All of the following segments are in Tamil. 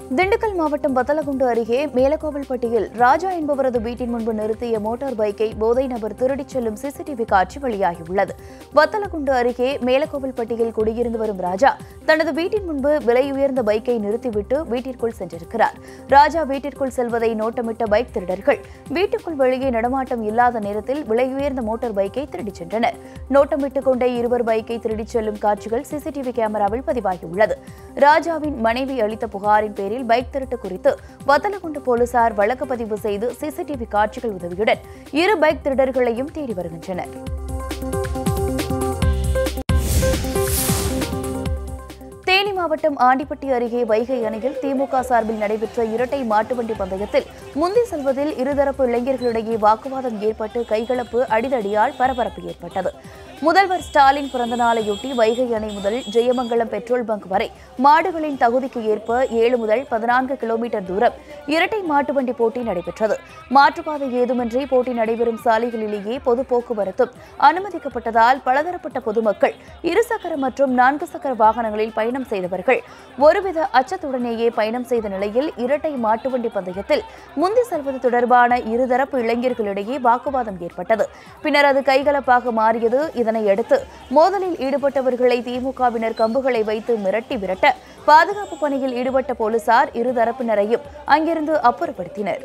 திண்டுக்கல் மாவட்டம் வத்தலகுண்டு அருகே மேலக்கோவில்பட்டியில் ராஜா என்பவரது வீட்டின் முன்பு நிறுத்திய மோட்டார் பைக்கை போதை நபர் திருடிச் செல்லும் சிசிடிவி காட்சி வெளியாகியுள்ளது வத்தலகுண்டு அருகே மேலக்கோவில்பட்டியில் குடியிருந்து வரும் ராஜா தனது வீட்டின் முன்பு விலை உயர்ந்த பைக்கை நிறுத்திவிட்டு வீட்டிற்குள் சென்றிருக்கிறார் ராஜா வீட்டிற்குள் செல்வதை நோட்டமிட்ட பைக் திருடர்கள் வீட்டுக்குள் வெளியே நடமாட்டம் இல்லாத நேரத்தில் விலை உயர்ந்த மோட்டார் பைக்கை திருடிச் சென்றனர் நோட்டமிட்டுக் கொண்டே இருவர் பைக்கை திருடிச் செல்லும் காட்சிகள் சிசிடிவி கேமராவில் பதிவாகியுள்ளது ராஜாவின் மனைவி அளித்த புகாரின் பேரில் பைக் திருட்டு குறித்து வத்தலகுண்டு போலீசார் வழக்கு பதிவு செய்து சிசிடிவி காட்சிகள் உதவியுடன் இரு பைக் திருடர்களையும் தேடி வருகின்றனர் தேனி மாவட்டம் ஆண்டிப்பட்டி அருகே வைகை அணையில் திமுக சார்பில் நடைபெற்ற இரட்டை மாட்டுவண்டி பந்தயத்தில் முந்தி செல்வதில் இருதரப்பு இளைஞர்களிடையே வாக்குவாதம் ஏற்பட்டு கைகலப்பு அடிதடியால் பரபரப்பு ஏற்பட்டது முதல்வர் ஸ்டாலின் பிறந்த நாளையொட்டி வைகை அணை முதல் ஜெயமங்கலம் பெட்ரோல் பங்க் வரை மாடுகளின் தகுதிக்கு ஏற்ப ஏழு முதல் பதினான்கு கிலோமீட்டர் தூரம் இரட்டை மாட்டுவண்டி போட்டி நடைபெற்றது மாற்றுப்பாதை ஏதுமின்றி போட்டி நடைபெறும் சாலைகளிலேயே பொது போக்குவரத்தும் அனுமதிக்கப்பட்டதால் பலதரப்பட்ட பொதுமக்கள் இருசக்கர மற்றும் நான்கு சக்கர வாகனங்களில் பயணம் செய்தவர்கள் ஒருவித அச்சத்துடனேயே பயணம் செய்த நிலையில் இரட்டை மாட்டுவண்டி பந்தயத்தில் முந்தி செல்வது தொடர்பான இருதரப்பு இளைஞர்களிடையே வாக்குவாதம் ஏற்பட்டது பின்னர் அது கைகலப்பாக மாறியது இதனையடுத்து மோதலில் ஈடுபட்டவர்களை திமுகவினர் கம்புகளை வைத்து மிரட்டி விரட்ட பாதுகாப்பு பணியில் ஈடுபட்ட போலீசார் இருதரப்பினரையும் அங்கிருந்து அப்புறப்படுத்தினர்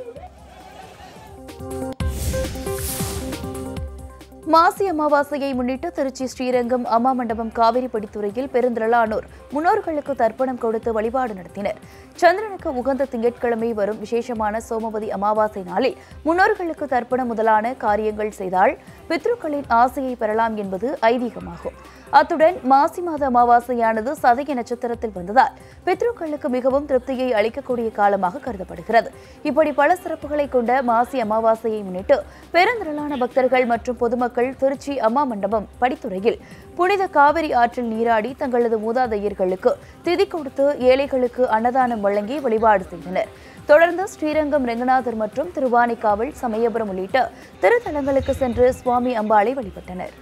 மாசி அமாவாசையை முன்னிட்டு திருச்சி ஸ்ரீரங்கம் அம்மா மண்டபம் காவிரி படித்துறையில் பெருந்திரளானோர் முன்னோர்களுக்கு தர்ப்பணம் கொடுத்து வழிபாடு நடத்தினர் சந்திரனுக்கு உகந்த திங்கட்கிழமை வரும் விசேஷமான சோமவதி அமாவாசை நாளில் முன்னோர்களுக்கு தர்ப்பணம் முதலான காரியங்கள் செய்தால் பித்ருக்களின் ஆசையை பெறலாம் என்பது ஐதீகமாகும் அத்துடன் மாசி மாத அமாவாசையானது சதய நட்சத்திரத்தில் வந்ததால் பித்ருக்களுக்கு மிகவும் திருப்தியை அளிக்கக்கூடிய காலமாக கருதப்படுகிறது இப்படி பல சிறப்புகளை கொண்ட மாசி அமாவாசையை முன்னிட்டு பெருந்திரளான பக்தர்கள் மற்றும் பொதுமக்கள் திருச்சி அம்மா மண்டபம் படித்துறையில் புனித காவிரி ஆற்றில் நீராடி தங்களது மூதாதையர்களுக்கு திதி கொடுத்து ஏழைகளுக்கு அன்னதானம் வழங்கி வழிபாடு செய்தனர் தொடர்ந்து ஸ்ரீரங்கம் ரெங்கநாதர் மற்றும் திருவானைக்காவல் சமயபுரம் உள்ளிட்ட திருத்தலங்களுக்கு சென்று சுவாமி அம்பாளை வழிபட்டனர்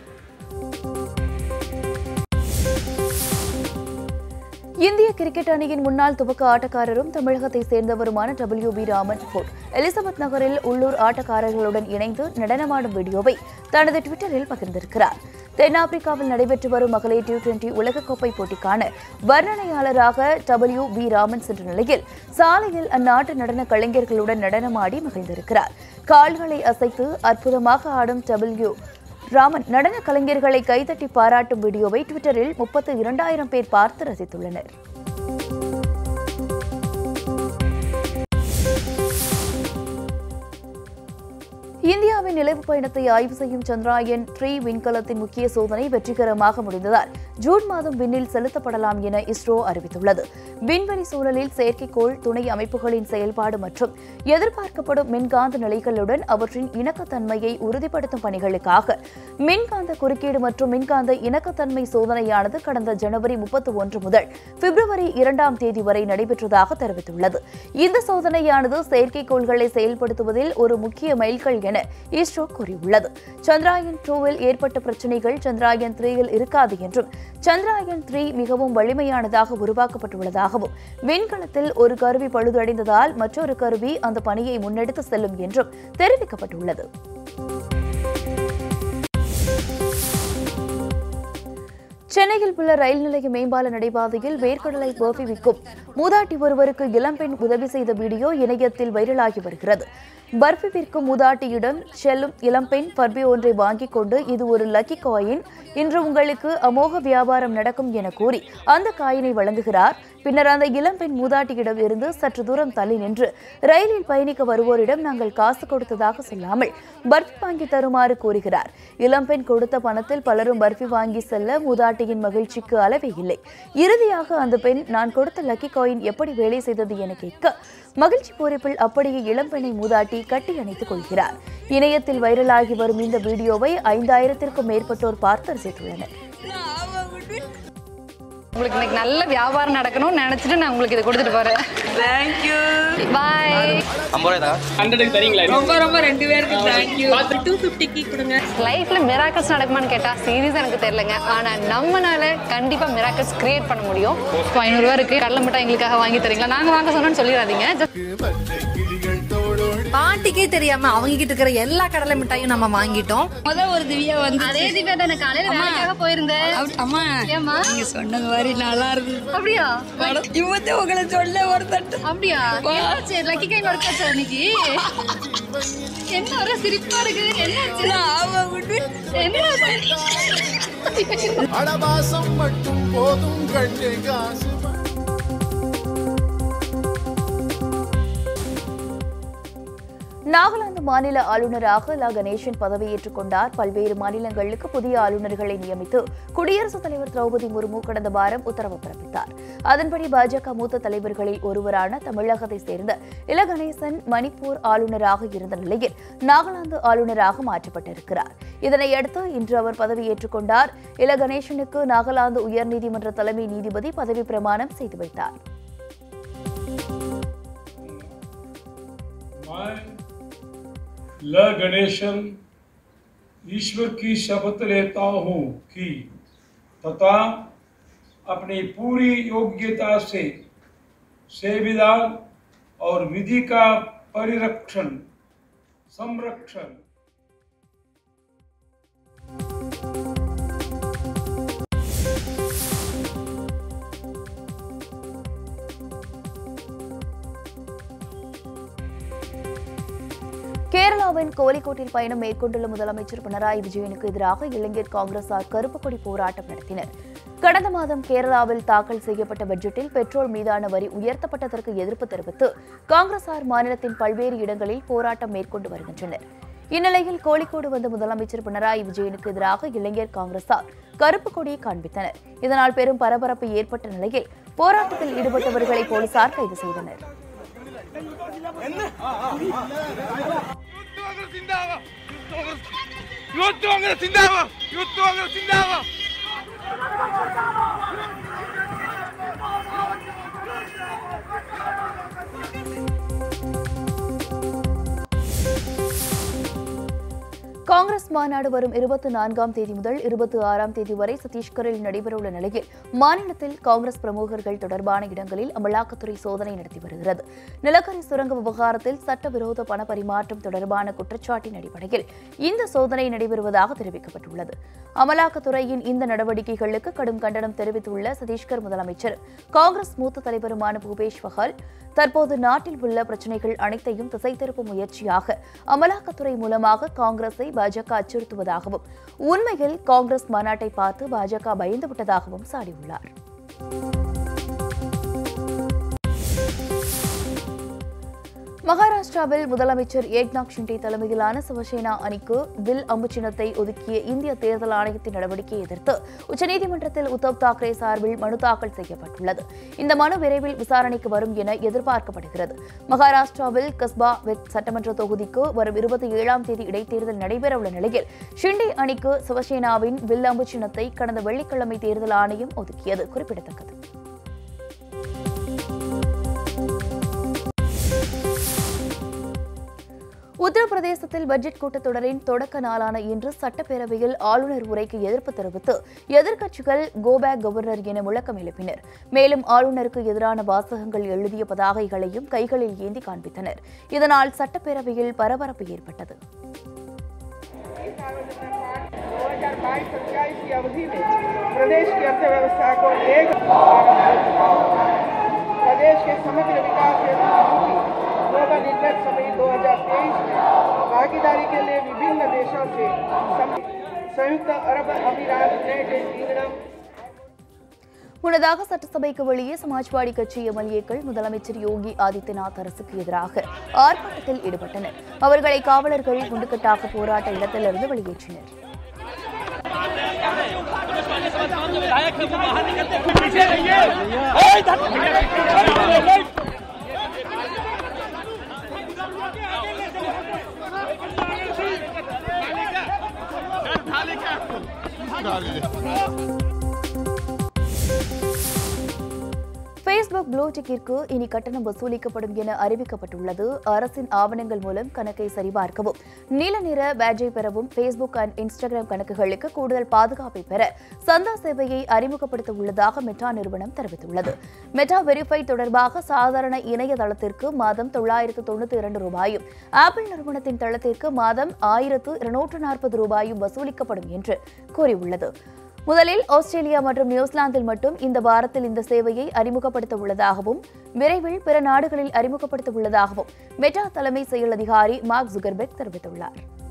இந்திய கிரிக்கெட் அணியின் முன்னாள் துவக்க ஆட்டக்காரரும் தமிழகத்தை சேர்ந்தவருமான W B Raman Port Elizabeth நகரில் உள்ளூர் ஆட்டக்காரர்களுடன் இணைந்து நடனமாடும் வீடியோவை தனது டுவிட்டரில் பகிர்ந்திருக்கிறார் தென்னாப்பிரிக்காவில் நடைபெற்று வரும் மகளிர் டி டுவெண்டி உலகக்கோப்பை போட்டிக்கான வர்ணனையாளராக டபிள்யூ பி ராமன் சென்ற நிலையில் சாலையில் அந்நாட்டு நடன கலைஞர்களுடன் நடனமாடி மகிழ்ந்திருக்கிறார் கால்களை அசைத்து அற்புதமாக ஆடும் டபிள்யூ ராமன் நடன கலைஞர்களை கைதட்டி பாராட்டும் வீடியோவை ட்விட்டரில் முப்பத்து இரண்டாயிரம் பேர் பார்த்து ரசித்துள்ளனர் இந்தியாவின் நிலவு பயணத்தை ஆய்வு செய்யும் சந்திராயன் த்ரீ விண்கலத்தின் முக்கிய சோதனை வெற்றிகரமாக முடிந்ததால் ஜூன் மாதம் விண்ணில் செலுத்தப்படலாம் என இஸ்ரோ அறிவித்துள்ளது விண்வெளி சூழலில் செயற்கைக்கோள் துணை அமைப்புகளின் செயல்பாடு மற்றும் எதிர்பார்க்கப்படும் மின்காந்த நிலைகளுடன் அவற்றின் இணக்கத்தன்மையை உறுதிப்படுத்தும் பணிகளுக்காக மின்காந்த குறுக்கீடு மற்றும் மின்காந்த இணக்கத்தன்மை சோதனையானது கடந்த ஜனவரி முப்பத்தி ஒன்று முதல் பிப்ரவரி இரண்டாம் தேதி வரை நடைபெற்றதாக தெரிவித்துள்ளது இந்த சோதனையானது செயற்கைக்கோள்களை செயல்படுத்துவதில் ஒரு முக்கிய மைல்கல் என இஸ்ரோ கூறியுள்ளது சந்திராயன் டூவில் ஏற்பட்ட பிரச்சினைகள் சந்திராயன் த்ரீயில் இருக்காது என்றும் சந்திராயன் த்ரீ மிகவும் வலிமையானதாக உருவாக்கப்பட்டுள்ளதாகவும் விண்கலத்தில் ஒரு கருவி பழுதடைந்ததால் மற்றொரு கருவி அந்த பணியை முன்னெடுத்து செல்லும் என்றும் தெரிவிக்கப்பட்டுள்ளது சென்னையில் உள்ள ரயில் நிலைய மேம்பால நடைபாதையில் வேர்க்கடலை பர்ஃபி விற்கும் மூதாட்டி ஒருவருக்கு இளம்பெண் உதவி செய்த வீடியோ இணையத்தில் வைரலாகி வருகிறது பர்ஃபி விற்கும் மூதாட்டியிடம் செல்லும் இளம்பெண் பர்பி ஒன்றை வாங்கிக் கொண்டு இது ஒரு லக்கி காயின் இன்று உங்களுக்கு அமோக வியாபாரம் நடக்கும் என கூறி அந்த காயினை வழங்குகிறார் பின்னர் அந்த இளம்பெண் மூதாட்டியிடம் இருந்து சற்று தூரம் தள்ளி நின்று ரயிலில் பயணிக்க வருவோரிடம் நாங்கள் காசு கொடுத்ததாக சொல்லாமல் பர்ஃபி வாங்கி தருமாறு கூறுகிறார் இளம்பெண் கொடுத்த பணத்தில் பலரும் பர்ஃபி வாங்கி செல்ல மூதாட்டியின் மகிழ்ச்சிக்கு அளவே இல்லை இறுதியாக அந்த பெண் நான் கொடுத்த லக்கி காயின் எப்படி வேலை செய்தது என கேட்க மகிழ்ச்சி பூரிப்பில் அப்படியே இளம்பெண்ணை மூதாட்டி கட்டி அணைத்துக் கொள்கிறார் இணையத்தில் வைரலாகி வரும் இந்த வீடியோவை ஐந்தாயிரத்திற்கும் மேற்பட்டோர் பார்த்து ரசித்துள்ளனர் உங்களுக்கு இன்னைக்கு நல்ல வியாபாரம் நடக்கணும்னு நினைச்சிட்டு நான் உங்களுக்கு இதை கொடுத்துட்டு போறேன் தேங்க்யூ பாய் ஐம்பது ரூபாய் ஹண்ட்ரடுக்கு தரீங்களா ரொம்ப ரொம்ப ரெண்டு பேருக்கு தேங்க்யூ டூ ஃபிஃப்டிக்கு கொடுங்க லைஃப்ல மிராக்கல்ஸ் நடக்குமான்னு கேட்டா சீரியஸ் எனக்கு தெரியலங்க ஆனா நம்மனால கண்டிப்பா மிராக்கல்ஸ் கிரியேட் பண்ண முடியும் இப்போ ஐநூறுரூவா இருக்கு கடலை மிட்டாய் எங்களுக்காக வாங்கி தரீங்களா நாங்க வாங்க சொன்னோம்னு சொல்லிடாதீங்க பாட்டிக்கே தெரியாம அவங்க கிட்ட இருக்கிற எல்லா கடலை மிட்டாயும் நம்ம வாங்கிட்டோம் முத ஒரு திவ்யா வந்து அதே திவ்யா தானே காலையில வேலைக்காக போயிருந்தேன் அம்மா ஏம்மா நீங்க சொன்னது மாதிரி நல்லா இருக்கு அப்படியா இவத்து உங்களை சொல்ல ஒரு தட்டு அப்படியா என்னாச்சு லக்கி கைன் ஒர்க் ஆச்சு அன்னைக்கு என்ன ஒரே சிரிப்பா இருக்கு என்னாச்சு ஆமா விட்டு என்னாச்சு அடவாசம் மட்டும் போதும் கண்ணே காசு நாகாலாந்து மாநில ஆளுநராக லா கணேசன் பதவியேற்றுக் கொண்டார் பல்வேறு மாநிலங்களுக்கு புதிய ஆளுநர்களை நியமித்து குடியரசுத் தலைவர் திரௌபதி முர்மு கடந்த வாரம் உத்தரவு பிறப்பித்தார் அதன்படி பாஜக மூத்த தலைவர்களில் ஒருவரான தமிழகத்தைச் சேர்ந்த இல கணேசன் மணிப்பூர் ஆளுநராக இருந்த நிலையில் நாகாலாந்து ஆளுநராக மாற்றப்பட்டிருக்கிறார் இதனையடுத்து இன்று அவர் பதவியேற்றுக் கொண்டார் இல கணேசனுக்கு நாகாலாந்து உயர்நீதிமன்ற தலைமை நீதிபதி பதவி பிரமாணம் செய்து வைத்தார் मैं ल गणेशन ईश्वर की शपथ लेता हूँ कि तथा अपनी पूरी योग्यता से संविधान और विधि का परिरक्षण संरक्षण கேரளாவின் கோழிக்கோட்டில் பயணம் மேற்கொண்டுள்ள முதலமைச்சர் பினராயி விஜயனுக்கு எதிராக இளைஞர் காங்கிரசார் கருப்பு கொடி போராட்டம் நடத்தினர் கடந்த மாதம் கேரளாவில் தாக்கல் செய்யப்பட்ட பட்ஜெட்டில் பெட்ரோல் மீதான வரி உயர்த்தப்பட்டதற்கு எதிர்ப்பு தெரிவித்து காங்கிரசார் மாநிலத்தின் பல்வேறு இடங்களில் போராட்டம் மேற்கொண்டு வருகின்றனர் இந்நிலையில் கோழிக்கோடு வந்த முதலமைச்சர் பினராயி விஜயனுக்கு எதிராக இளைஞர் காங்கிரசார் கருப்பு கொடியை காண்பித்தனர் இதனால் பெரும் பரபரப்பு ஏற்பட்ட நிலையில் போராட்டத்தில் ஈடுபட்டவர்களை போலீசார் கைது செய்தனர் காங்கிரஸ் மாநாடு வரும் இருபத்தி நான்காம் தேதி முதல் இருபத்தி ஆறாம் தேதி வரை சத்தீஸ்கரில் நடைபெறவுள்ள நிலையில் மாநிலத்தில் காங்கிரஸ் பிரமுகர்கள் தொடர்பான இடங்களில் அமலாக்கத்துறை சோதனை நடத்தி வருகிறது நிலக்கரி சுரங்க விவகாரத்தில் சட்டவிரோத பண பரிமாற்றம் தொடர்பான குற்றச்சாட்டின் அடிப்படையில் இந்த சோதனை நடைபெறுவதாக தெரிவிக்கப்பட்டுள்ளது அமலாக்கத்துறையின் இந்த நடவடிக்கைகளுக்கு கடும் கண்டனம் தெரிவித்துள்ள சத்தீஸ்கர் முதலமைச்சர் காங்கிரஸ் மூத்த தலைவருமான பூபேஷ் பகல் தற்போது நாட்டில் உள்ள பிரச்சினைகள் அனைத்தையும் திசை திருப்பும் முயற்சியாக அமலாக்கத்துறை மூலமாக காங்கிரஸை பாஜக அச்சுறுத்துவதாகவும் உண்மையில் காங்கிரஸ் மாநாட்டை பார்த்து பாஜக பயந்துவிட்டதாகவும் சாடியுள்ளார் மகாராஷ்டிராவில் முதலமைச்சர் ஏக்நாத் ஷிண்டே தலைமையிலான சிவசேனா அணிக்கு வில் அம்பு சின்னத்தை ஒதுக்கிய இந்திய தேர்தல் ஆணையத்தின் நடவடிக்கையை எதிர்த்து உச்சநீதிமன்றத்தில் உத்தவ் தாக்கரே சார்பில் மனு தாக்கல் செய்யப்பட்டுள்ளது இந்த மனு விரைவில் விசாரணைக்கு வரும் என எதிர்பார்க்கப்படுகிறது மகாராஷ்டிராவில் கஸ்பா வெத் சட்டமன்ற தொகுதிக்கு வரும் இருபத்தி ஏழாம் தேதி இடைத்தேர்தல் நடைபெறவுள்ள நிலையில் ஷிண்டே அணிக்கு சிவசேனாவின் வில் அம்பு சின்னத்தை கடந்த வெள்ளிக்கிழமை தேர்தல் ஆணையம் ஒதுக்கியது குறிப்பிடத்தக்கது உத்தரப்பிரதேசத்தில் பட்ஜெட் கூட்டத்தொடரின் தொடக்க நாளான இன்று சட்டப்பேரவையில் ஆளுநர் உரைக்கு எதிர்ப்பு தெரிவித்து எதிர்க்கட்சிகள் கோபேக் கவர்னர் என முழக்கம் எழுப்பினர் மேலும் ஆளுநருக்கு எதிரான வாசகங்கள் எழுதிய பதாகைகளையும் கைகளில் ஏந்தி காண்பித்தனர் இதனால் சட்டப்பேரவையில் பரபரப்பு ஏற்பட்டது की अवधि में प्रदेश की अर्थव्यवस्था को एक प्रदेश के समग्र विकास हेतु ग्लोबल इंडेक्स समिट 2023 में भागीदारी के लिए विभिन्न देशों से सम- संयुक्त अरब अमीरात यूनाइटेड किंगडम முன்னதாக சட்டசபைக்கு வெளியே சமாஜ்வாடி கட்சி எம்எல்ஏக்கள் முதலமைச்சர் யோகி ஆதித்யநாத் அரசுக்கு எதிராக ஆர்ப்பாட்டத்தில் ஈடுபட்டனர் அவர்களை காவலர்கள் குண்டுக்கட்டாக போராட்ட இடத்திலிருந்து வெளியேற்றினர் ஃபேஸ்புக் ப்ளூ டிக்கிற்கு இனி கட்டணம் வசூலிக்கப்படும் என அறிவிக்கப்பட்டுள்ளது அரசின் ஆவணங்கள் மூலம் கணக்கை சரிபார்க்கவும் நீல நிற பேட்ஜை பெறவும் ஃபேஸ்புக் அண்ட் இன்ஸ்டாகிராம் கணக்குகளுக்கு கூடுதல் பாதுகாப்பை பெற சந்தா சேவையை அறிமுகப்படுத்த உள்ளதாக மெட்டா நிறுவனம் தெரிவித்துள்ளது மெட்டா வெரிஃபை தொடர்பாக சாதாரண இணையதளத்திற்கு மாதம் தொள்ளாயிரத்து தொண்ணூத்தி இரண்டு ரூபாயும் ஆப்பிள் நிறுவனத்தின் தளத்திற்கு மாதம் ஆயிரத்து இருநூற்று நாற்பது ரூபாயும் வசூலிக்கப்படும் என்று கூறியுள்ளது முதலில் ஆஸ்திரேலியா மற்றும் நியூசிலாந்தில் மட்டும் இந்த வாரத்தில் இந்த சேவையை அறிமுகப்படுத்த உள்ளதாகவும் விரைவில் பிற நாடுகளில் அறிமுகப்படுத்த உள்ளதாகவும் மெட்டா தலைமை செயல் அதிகாரி மார்க் ஜுகர்பெர்க் தெரிவித்துள்ளார்